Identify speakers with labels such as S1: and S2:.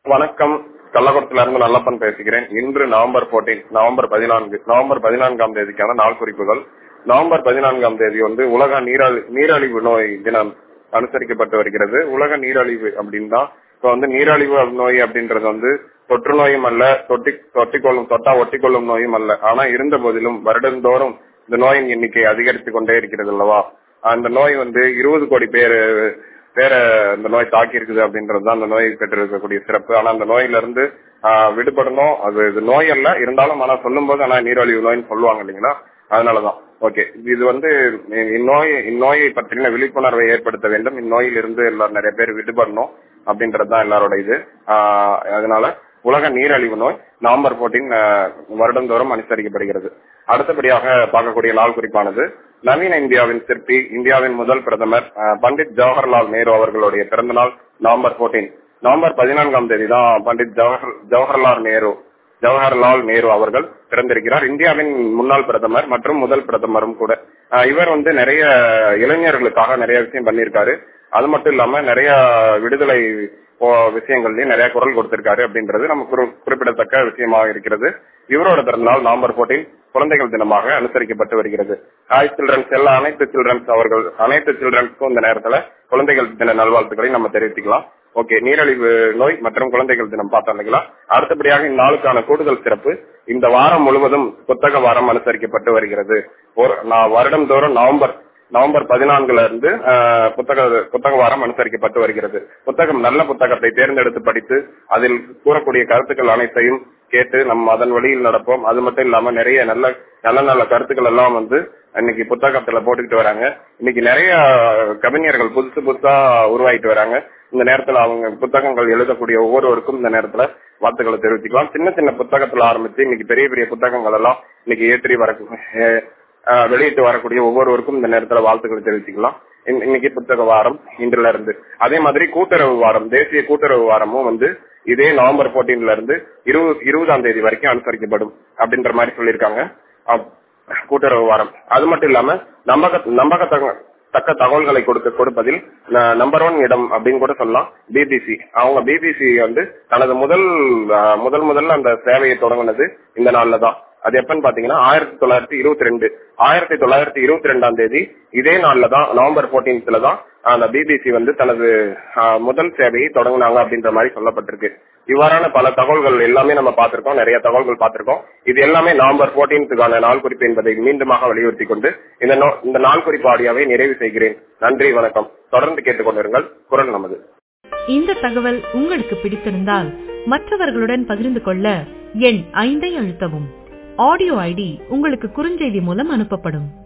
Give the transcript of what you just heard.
S1: வணக்கம் கள்ளக்குளத்துல இருந்து நல்லப்பன் பேசுகிறேன் இன்று நவம்பர் 14 நவம்பர் பதினான்கு நவம்பர் பதினான்காம் தேதிக்கான நாள் குறிப்புகள் நவம்பர் பதினான்காம் தேதி வந்து உலக நீராழி நீரழிவு நோய் தினம் அனுசரிக்கப்பட்டு வருகிறது உலக நீரழிவு அப்படின்னா இப்ப வந்து நீரழிவு நோய் அப்படின்றது வந்து தொற்று நோயும் அல்ல தொட்டி தொட்டிக்கொள்ளும் தொட்டா ஒட்டிக்கொள்ளும் நோயும் அல்ல ஆனா இருந்த போதிலும் வருடந்தோறும் இந்த நோயின் எண்ணிக்கை அதிகரித்து கொண்டே இருக்கிறது அல்லவா அந்த நோய் வந்து இருபது கோடி பேர் பேர இந்த நோய் தாக்கி இருக்குது அப்படின்றதுதான் அந்த நோய் பெற்றிருக்கக்கூடிய சிறப்பு ஆனா அந்த நோயில இருந்து ஆஹ், விடுபடணும் அது இது நோய் அல்ல இருந்தாலும் ஆனா சொல்லும் போது ஆனா நீரழிவு நோய்னு சொல்லுவாங்க இல்லைங்களா அதனாலதான் ஓகே இது வந்து இந்நோய் இந்நோயை பற்றின விழிப்புணர்வை ஏற்படுத்த வேண்டும் இந்நோயிலிருந்து எல்லாரும் நிறைய பேர் விடுபடணும் அப்படின்றதுதான் எல்லாரோட இது ஆஹ், அதனால உலக நீரழிவு நோய் நவம்பர் 14 வருடந்தோறும் அனுசரிக்கப்படுகிறது அடுத்தபடியாக பார்க்கக்கூடிய நாள் குறிப்பானது நவீன இந்தியாவின் சிற்பி இந்தியாவின் முதல் பிரதமர் அஹ், பண்டிட் ஜவஹர்லால் நேரு அவர்களுடைய பிறந்த நாள் நவம்பர் 14 நவம்பர் பதினான்காம் தேதி தான் பண்டிட் ஜவஹர் ஜவஹர்லால் நேரு ஜவஹர்லால் நேரு அவர்கள் பிறந்திருக்கிறார் இந்தியாவின் முன்னாள் பிரதமர் மற்றும் முதல் பிரதமரும் கூட அஹ், இவர் வந்து நிறைய இளைஞர்களுக்காக நிறைய விஷயம் பண்ணியிருக்காரு அது மட்டும் இல்லாம நிறைய விடுதலை போ- விஷயங்கள்லயும் நிறைய குரல் கொடுத்திருக்காரு அப்படின்றது நம்ம குறி- குறிப்பிடத்தக்க விஷயமாக இருக்கிறது இவரோட பிறந்தநாள் நவம்பர் 14 குழந்தைகள் தினமாக அனுசரிக்கப்பட்டு வருகிறது ஹாய் சில்ட்ரன்ஸ் எல்லா அனைத்து சில்ட்ரன்ஸ் அவர்கள் அனைத்து சில்ட்ரன்ஸ்க்கும் இந்த நேரத்துல குழந்தைகள் தின நல்வாழ்த்துக்களை நம்ம தெரிவித்துக்கலாம் ஓகே நீரழிவு நோய் மற்றும் குழந்தைகள் தினம் பார்த்தோம் இல்லைங்களா அடுத்தபடியாக இந்நாளுக்கான கூடுதல் சிறப்பு இந்த வாரம் முழுவதும் புத்தக வாரம் அனுசரிக்கப்பட்டு வருகிறது ஒரு நான் வருடந்தோறும் நவம்பர் நவம்பர் பதினான்குல இருந்து ஆஹ், புத்தக புத்தக வாரம் அனுசரிக்கப்பட்டு வருகிறது புத்தகம் நல்ல புத்தகத்தை தேர்ந்தெடுத்து படித்து அதில் கூறக்கூடிய கருத்துக்கள் அனைத்தையும் கேட்டு நம்ம அதன் வழியில் நடப்போம் அது மட்டும் இல்லாம நிறைய நல்ல நல்ல நல்ல கருத்துக்கள் எல்லாம் வந்து இன்னைக்கு புத்தகத்துல போட்டுக்கிட்டு வராங்க இன்னைக்கு நிறைய கவிஞர்கள் புதுசு புதுசா உருவாயிட்டு வராங்க இந்த நேரத்துல அவங்க புத்தகங்கள் எழுதக்கூடிய ஒவ்வொருவருக்கும் இந்த நேரத்துல வாழ்த்துக்களை தெரிவிச்சுக்கலாம் சின்ன சின்ன புத்தகத்துல ஆரம்பிச்சு இன்னைக்கு பெரிய பெரிய புத்தகங்கள் எல்லாம் இன்னைக்கு ஏற்றி வர ஆஹ் வெளியிட்டு வரக்கூடிய ஒவ்வொருவருக்கும் இந்த நேரத்துல வாழ்த்துக்களை தெரிவிச்சுக்கலாம் இன்- இன்னைக்கு புத்தக வாரம் இன்றுல இருந்து அதே மாதிரி கூட்டுறவு வாரம் தேசிய கூட்டுறவு வாரமும் வந்து இதே நவம்பர் 14 இருந்து இருபது இருபதாம் தேதி வரைக்கும் அனுசரிக்கப்படும் அப்படின்ற மாதிரி சொல்லியிருக்காங்க அப்- கூட்டுறவு வாரம் அது மட்டும் இல்லாம நம்பக நம்பகத்தக்க தக்க தகவல்களை கொடுக்க கொடுப்பதில் நம்பர் ஒன் இடம் அப்படின்னு கூட சொல்லலாம் பிபிசி அவங்க பிபிசி வந்து தனது முதல் ஆஹ், முதல் முதல்ல அந்த சேவையை தொடங்கினது இந்த நாள்ல தான் அது எப்பன்னு பாத்தீங்கன்னா ஆயிரத்தி தொள்ளாயிரத்தி இருபத்தி ரெண்டு ஆயிரத்தி தொள்ளாயிரத்தி இருபத்தி ரெண்டாம் தேதி இதே நாள்ல தான் நவம்பர் 14th தான் அந்த பிபிசி வந்து தனது ஆஹ், முதல் சேவையை தொடங்கினாங்க அப்படின்ற மாதிரி சொல்லப்பட்டிருக்கு இவ்வாறான பல தகவல்கள் எல்லாமே நம்ம பார்த்திருக்கோம் நிறைய தகவல்கள் பார்த்திருக்கோம் இது எல்லாமே நவம்பர் 14th நாள் குறிப்பு என்பதை மீண்டுமாக வலியுறுத்தி கொண்டு இந்த நோ- இந்த நாள் குறிப்பு ஆடியோவை நிறைவு செய்கிறேன் நன்றி வணக்கம் தொடர்ந்து கேட்டுக்கொண்டிருங்கள் குரல் நமது
S2: இந்த தகவல் உங்களுக்கு பிடித்திருந்தால் மற்றவர்களுடன் பகிர்ந்து கொள்ள எண் ஐந்தை அழுத்தவும் ஆடியோ ஐடி உங்களுக்கு குறுஞ்செய்தி மூலம் அனுப்பப்படும்